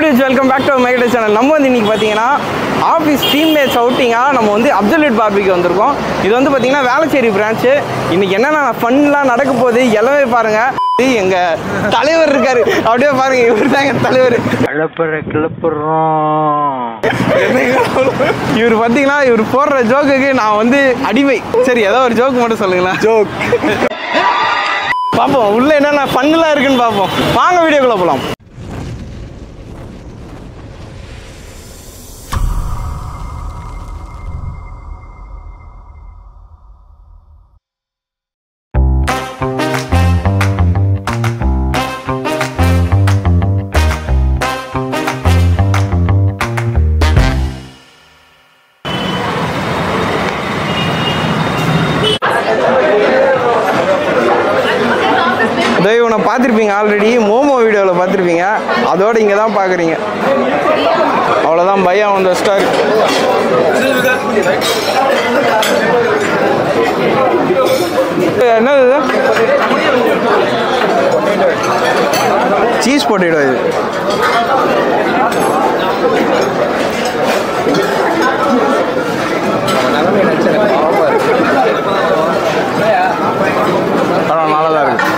டியூஸ் welcome back to மைகட channel நம்ம வந்து இன்னைக்கு பார்த்தீங்கன்னா ஆஃபீஸ் டீம் மேட்ச் அவுட்டிங்காக நம்ம வந்து அப்சல்யூட் பார்பிக்கு வந்திருக்கோம் இது வந்து பார்த்தீங்கன்னா வேளச்சேரி பிரான்ச்சு இன்னைக்கு என்னென்ன ஃபன்லாம் நடக்க போகுது எல்லாமே பாருங்க இது எங்க தலைவர் இருக்காரு அப்படியே பாருங்க இவர் தான் எங்க தலைவர் கிளப்புற கிளப்புறோம் இவர் பார்த்தீங்கன்னா இவர் போடுற ஜோக்குக்கு நான் வந்து அடிமை சரி ஏதோ ஒரு ஜோக் மட்டும் சொல்லுங்களேன் ஜோக் பார்ப்போம் உள்ள என்னென்ன ஃபன்னுலாம் இருக்குன்னு பார்ப்போம் வாங்க வீடியோக்குள்ள போகலாம் இதோ இவனை பார்த்துருப்பீங்க ஆல்ரெடி மோமோ வீடியோவில் பார்த்துருப்பீங்க அதோட இங்கே தான் பார்க்குறீங்க அவ்வளோதான் பையன் வந்து ஸ்டார் என்னது இது சீஸ் பொட்டேட்டோ இது படம் நல்லா தான் இருக்கு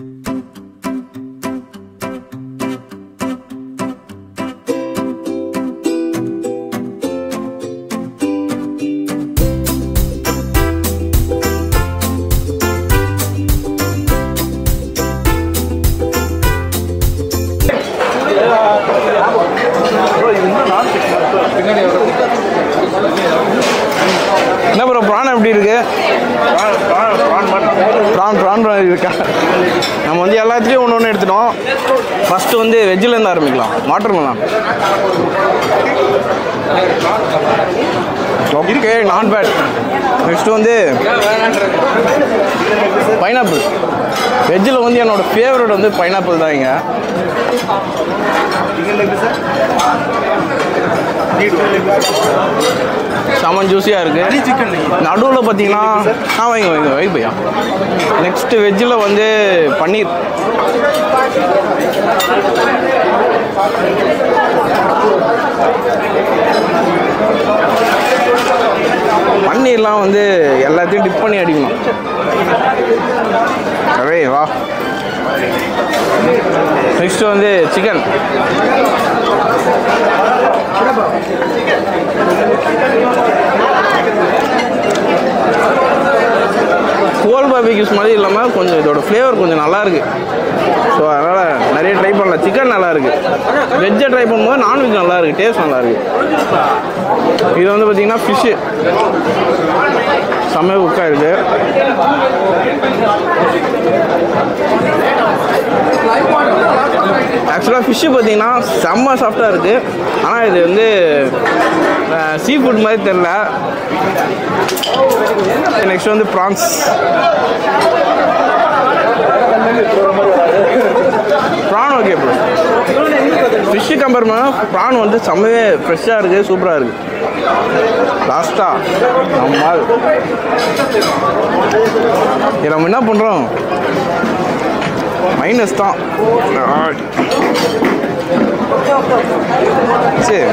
என்ன ப்ரோ ப்ரான் எப்படி இருக்கு ப்ரான் ப்ரான் ப்ரான் இருக்கா நம்ம வந்து எல்லாத்துலேயும் ஒன்று ஒன்று எடுத்துட்டோம் ஃபஸ்ட்டு வந்து வெஜ்ஜிலேருந்து ஆரம்பிக்கலாம் watermelon okay not bad next வந்து பைனாப்பிள் வெஜ்ஜில் வந்து என்னோட ஃபேவரட் வந்து பைனாப்பிள் தான் இங்கே செமன் ஜூஸியாக இருக்குது நடுவில் பார்த்தீங்கன்னா ஆ வைங்க வைங்க வை பையா நெக்ஸ்ட் வெஜ்ஜில் வந்து பன்னீர் பன்னீர்லாம் வந்து எல்லாத்தையும் டிப் பண்ணி அடிக்கணும் அரே வா நெக்ஸ்ட் வந்து சிக்கன் கோல் பாபிக்யூஸ் மாதிரி இல்லாமல் கொஞ்சம் இதோட ஃப்ளேவர் கொஞ்சம் நல்லா இருக்கு ஸோ அதனால் நிறைய ட்ரை பண்ணலாம் சிக்கன் நல்லா இருக்கு வெஜ்ஜை ட்ரை பண்ணும்போது நான்வெஜ் நல்லா இருக்கு டேஸ்ட் நல்லா இருக்கு இது வந்து பார்த்தீங்கன்னா ஃபிஷ்ஷு செம்ம குக்காக இருக்கு ஆக்சுவலாக ஃபிஷ்ஷு பார்த்தீங்கன்னா செம்ம சாஃப்டாக இருக்குது ஆனால் இது வந்து சீ ஃபுட் மாதிரி தெரில நெக்ஸ்ட் வந்து prawns prawn okay bro fish compare பண்ணால் ப்ரான் வந்து செம்மவே ஃப்ரெஷ்ஷாக இருக்குது சூப்பராக இருக்குது லாஸ்ட்டாக நம்ம இது நம்ம என்ன பண்ணுறோம் மைனஸ் தான் சரி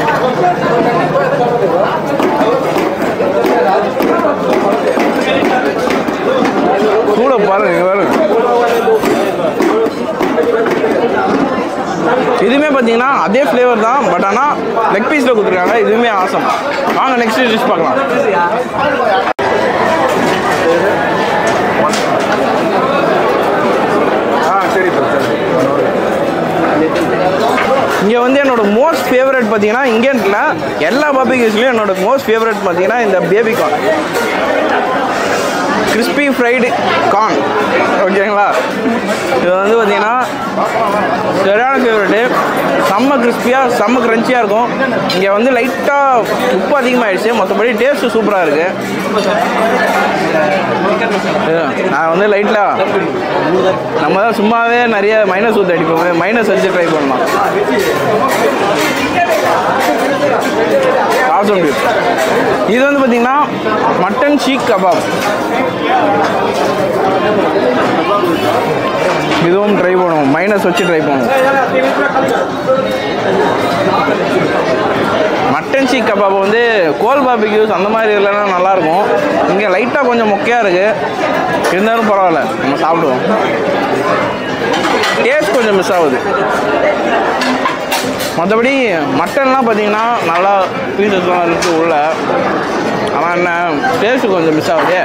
கூட பாருங்க இங்க பாருங்க இதுவுமே பார்த்தீங்கன்னா அதே ஃப்ளேவர் தான் பட் ஆனால் லெக் பீஸில் கொடுத்துருக்காங்க இதுவுமே ஆசம் வாங்க நெக்ஸ்ட் டிஷ் பார்க்கலாம் இங்கே வந்து என்னோட மோஸ்ட் ஃபேவரட் பார்த்தீங்கன்னா இங்கேன்ல எல்லா பாபிகேஸ்லையும் என்னோட மோஸ்ட் ஃபேவரட் பார்த்தீங்கன்னா இந்த baby corn crispy fried corn ஓகேங்களா இது வந்து பார்த்தீங்கன்னா சரியான ஃபேவரெட்டு செம்ம கிறிஸ்பியாக செம்ம க்ரன்ச்சியாக இருக்கும் இங்கே வந்து லைட்டாக உப்பு அதிகமாகிடுச்சு மற்றபடி டேஸ்ட்டு சூப்பராக இருக்குது நான் வந்து லைட்டாக நம்ம தான் சும்மாவே நிறைய மைனஸ் ஊற்றி அடிப்போம் மைனஸ் வச்சு ட்ரை பண்ணலாம் ஆசம் பீஃப் இது வந்து பார்த்தீங்கன்னா மட்டன் சீக் கபாப் இதுவும் ட்ரை பண்ணுவோம் மைனஸ் வச்சு ட்ரை பண்ணுவோம் சீக் கபாப் வந்து கோல் பாபிக்யூஸ் அந்த மாதிரி இல்லைன்னா நல்லாயிருக்கும் இங்கே லைட்டாக கொஞ்சம் மொக்கையாக இருக்குது இருந்தாலும் பரவாயில்ல நம்ம சாப்பிடுவோம் டேஸ்ட் கொஞ்சம் மிஸ் ஆகுது மற்றபடி மட்டன்லாம் பார்த்தீங்கன்னா நல்லா பீசஸ்லாம் இருக்குது உள்ள ஆனால் என்ன டேஸ்ட் கொஞ்சம் மிஸ் ஆகுது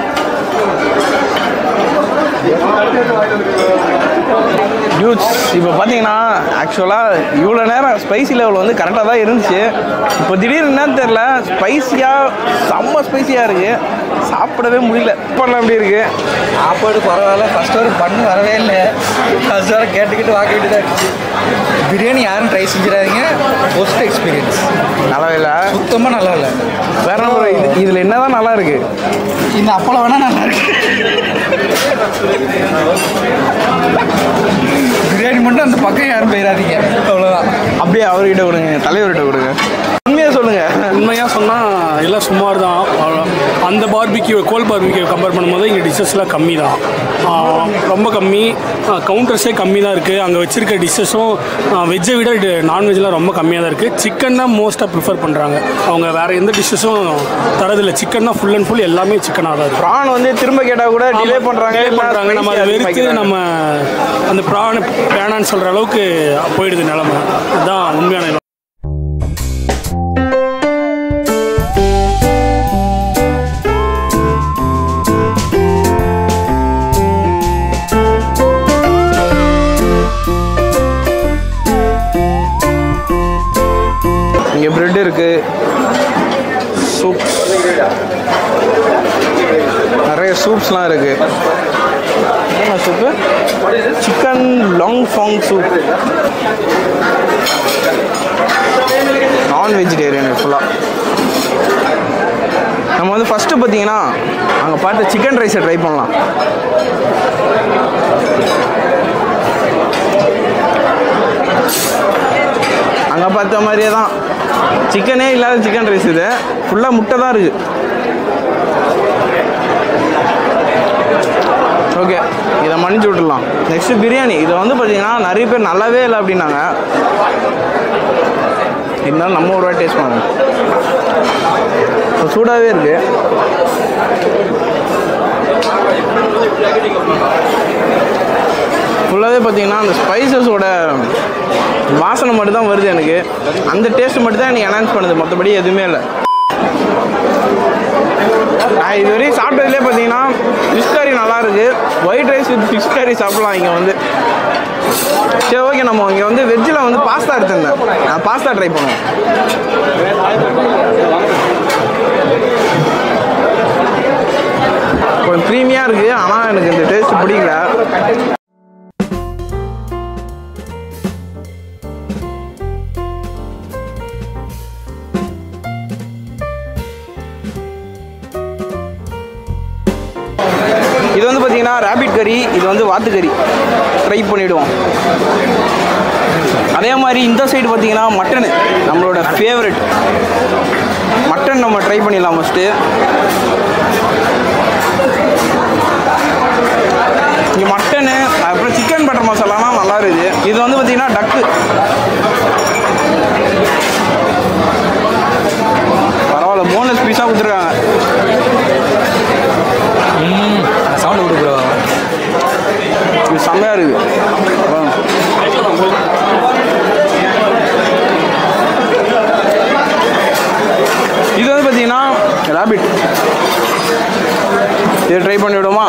டியூட்ஸ் இப்போ பார்த்தீங்கன்னா ஆக்சுவலாக இவ்வளோ நேரம் ஸ்பைசி லெவல் வந்து கரெக்டாக தான் இருந்துச்சு இப்போ திடீர்னு என்னன்னு தெரில ஸ்பைசியாக செம்ம ஸ்பைசியாக இருக்குது சாப்பிடவே முடியல இப்போல்லாம் எப்படி இருக்குது சாப்பாடு பரவாயில்ல ஃபர்ஸ்ட் ஒரு பண்ணு வரவே இல்லை ஃபர்ஸ்ட் வர கேட்டுக்கிட்டு வாக்க வேண்டியதாக இருந்துச்சு பிரியாணி யாரும் ட்ரை செஞ்சிடாதீங்க ஃபர்ஸ்ட் எக்ஸ்பீரியன்ஸ் நல்லாவே இல்லை சுத்தமாக நல்லா இல்லை வேற ஒரு இது இதில் என்ன தான் நல்லா இருக்குது இந்த அப்பளம் வேணா நல்லா இருக்கு பிரியாணி மட்டும் அந்த பக்கம் யாரும் போயிடாதீங்க அவ்வளோதான் அப்படியே அவர்கிட்ட கொடுங்க தலைவர்கிட்ட கொடுங்க உண்மையாக சொல்லுங்கள் உண்மையாக சொன்னால் எல்லாம் சுமார் தான் அவ்வளோ. அந்த பார்பிக்யூ கோல் பார்பிக்யூ கம்பேர் பண்ணும்போது இங்கே டிஷ்ஷஸ்லாம் கம்மி தான் ரொம்ப கம்மி கவுண்டர்ஸே கம்மி தான் இருக்குது அங்கே வச்சுருக்க டிஷ்ஷஸும் வெஜ்ஜை விட நான்வெஜ்லாம் ரொம்ப கம்மியாக தான் இருக்குது சிக்கன் தான் மோஸ்ட்டாக ப்ரிஃபர் பண்ணுறாங்க அவங்க வேறு எந்த டிஷ்ஷஸும் தரதில்லை சிக்கன் தான் ஃபுல் அண்ட் ஃபுல் எல்லாமே சிக்கனாக தான் இருக்குது ப்ரான் வந்து திரும்ப கேட்டால் கூட டிலே பண்ணுறாங்க Delay பண்றாங்க நம்ம அதை வெறுத்து நம்ம அந்த ப்ரான் வேணான்னு சொல்கிற அளவுக்கு போயிடுது நிலமை அதுதான் உண்மையான நிலைமை. இங்கே பிரெட் இருக்கு சூப் நிறைய சூப்ஸ்லாம் இருக்கு என்ன soup chicken lung fung soup நான் வெஜிடேரியன் ஃபுல்லாக நம்ம வந்து ஃபஸ்ட்டு பார்த்தீங்கன்னா அங்கே பார்த்த சிக்கன் ரைஸை ட்ரை பண்ணலாம் அங்கே பார்த்த மாதிரியே தான் சிக்கனே இல்லாத சிக்கன் ரைஸ் இது ஃபுல்லாக முட்டை தான் இருக்குது ஓகே இதை மன்னிச்சு விட்டுடலாம் நெக்ஸ்ட்டு பிரியாணி இதை வந்து பார்த்தீங்கன்னா நிறைய பேர் நல்லாவே இல்லை அப்படின்னாங்க இருந்தாலும் நம்ம ஒரு வாட்டி டேஸ்ட் பண்ணுவோம் இப்போ சூடாகவே இருக்குது ஃபுல்லாகவே பார்த்தீங்கன்னா அந்த ஸ்பைசஸோட வாசனை மட்டும் தான் வருது எனக்கு அந்த டேஸ்ட் மட்டும் தான் எனக்கு என்ஹான்ஸ் பண்ணுது மற்றபடி எதுவுமே இல்லை நான் இதுவரையும் சாப்பிட்டதுலேயே பார்த்தீங்கன்னா ஃபிஷ் கறி நல்லா இருக்கு ஒயிட் ரைஸ் வித் ஃபிஷ் கறி சாப்பிடலாம் இங்கே வந்து சரி ஓகே நம்ம இங்கே வந்து வெஜ்ஜில் வந்து பாஸ்தா எடுத்திருந்தேன் நான் பாஸ்தா ட்ரை பண்ணுவோம் கொஞ்சம் க்ரீமியாக இருக்குது ஆனால் எனக்கு இந்த டேஸ்ட் பிடிக்கல இது வந்து பார்த்தீங்கன்னா ரேபிட் கறி இது வந்து வாத்து கறி ட்ரை பண்ணிவிடுவோம் அதே மாதிரி இந்த சைடு பார்த்தீங்கன்னா மட்டனு நம்மளோட ஃபேவரட் மட்டன் நம்ம ட்ரை பண்ணிடலாம் ஃபஸ்ட்டு இங்கே மட்டனு அப்புறம் சிக்கன் பட்டர் மசாலாலாம் நல்லா இருக்குது இது வந்து பார்த்தீங்கன்னா டக்கு பரவாயில்ல போனஸ் பீஸாக கொடுத்துருக்காங்க சவுண்ட் விடு ப்ரோ இது செம்மையாக இருக்குது அப்புறம் இது வந்து பார்த்தீங்கன்னா ரேபிட் இது ட்ரை பண்ணி விடுமா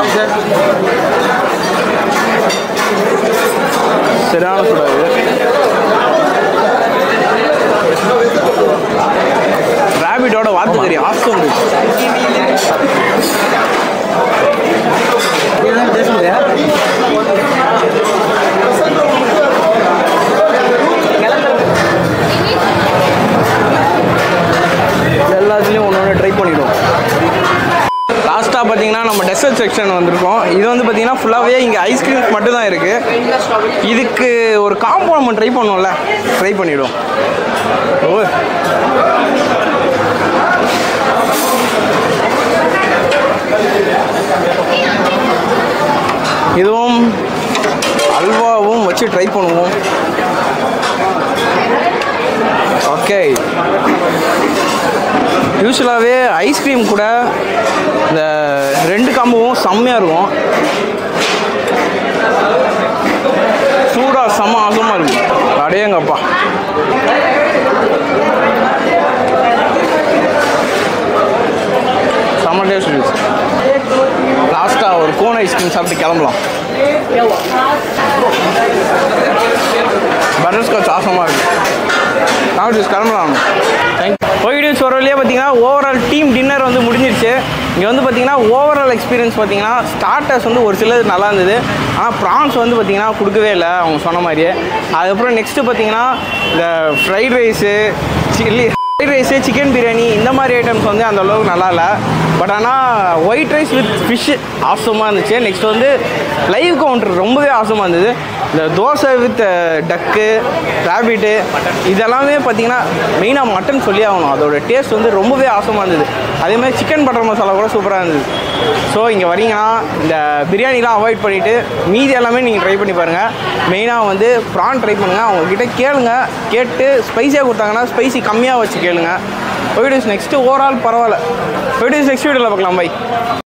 சரியான சூடாக இது ரேபிட்டோட வாத்து கறி ஆசம் இதுதான் பேசுங்க எல்லாத்துலேயும் ஒன்று ஒன்று ட்ரை பண்ணிவிடுவோம் லாஸ்ட்டாக பார்த்தீங்கன்னா நம்ம டெசர்ட் செக்ஷன் வந்திருக்கோம் இது வந்து பார்த்தீங்கன்னா ஃபுல்லாகவே இங்கே ஐஸ்கிரீம்ஸ் மட்டும் தான் இருக்குது இதுக்கு ஒரு காம்போ நம்ம ட்ரை பண்ணோம்ல ட்ரை பண்ணிவிடுவோம் ஓ இதுவும் அல்வாவும் வச்சு ட்ரை பண்ணுவோம் ஓகே யூஸ்வலாகவே ஐஸ்கிரீம் கூட இந்த ரெண்டு காம்போவும் செம்மையாக இருக்கும் சூடாக செம்ம ஆசமாக இருக்கு அடையங்கப்பா செம்ம டேஸ்ட் இருக்கு லாஸ்ட்டாக ஒரு கோன் ஐஸ்கிரீம் சாப்பிட்டு கிளம்பலாம் பட்டர்ஸ்காட்ச் ஆசமாக இருக்கு நான் ஜூஸ் கிளம்பலாம் தேங்க்யூ போயிட்டு ஒரு வழியாக பார்த்தீங்கன்னா ஓவரால் டீம் டின்னர் வந்து முடிஞ்சிருச்சு இங்கே வந்து பார்த்தீங்கன்னா ஓவரால் எக்ஸ்பீரியன்ஸ் பார்த்தீங்கன்னா ஸ்டார்டர்ஸ் வந்து ஒரு சிலது நல்லா இருந்தது ஆனால் ப்ரான்ஸ் வந்து பார்த்தீங்கன்னா கொடுக்கவே இல்லை அவங்க சொன்ன மாதிரியே அதுக்கப்புறம் நெக்ஸ்ட்டு பார்த்தீங்கன்னா இந்த fried rice chilli fried rice chicken biryani இந்த மாதிரி ஐட்டம்ஸ் வந்து அந்த அளவுக்கு நல்லா இல்லை பட் ஆனால் ஒயிட் ரைஸ் வித் ஃபிஷ் ஆசமாக இருந்துச்சு நெக்ஸ்ட் வந்து லைவ் கவுண்டர் ரொம்பவே ஆசமாக இருந்தது இந்த தோசை வித் டக்கு ரேபிட்டு இதெல்லாமே பார்த்தீங்கன்னா மெயினாக மட்டன் சொல்லி ஆகணும் அதோட டேஸ்ட் வந்து ரொம்பவே ஆசமாக இருந்தது அதே மாதிரி சிக்கன் பட்டர் மசாலா கூட சூப்பராக இருந்தது ஸோ இங்கே வரீங்கன்னா இந்த பிரியாணிலாம் அவாய்ட் பண்ணிவிட்டு மீதி எல்லாமே நீங்கள் ட்ரை பண்ணி பாருங்கள் மெயினாக வந்து ப்ரான் ட்ரை பண்ணுங்கள் அவங்கக்கிட்ட கேளுங்க கேட்டு ஸ்பைஸியாக கொடுத்தாங்கன்னா ஸ்பைசி கம்மியாக வச்சு கேளுங்க போய்ட்டு நெக்ஸ்ட்டு ஓவரால் பரவாயில்ல போய்ட்டு நெக்ஸ்ட் வீடியோவில் பார்க்கலாம் பை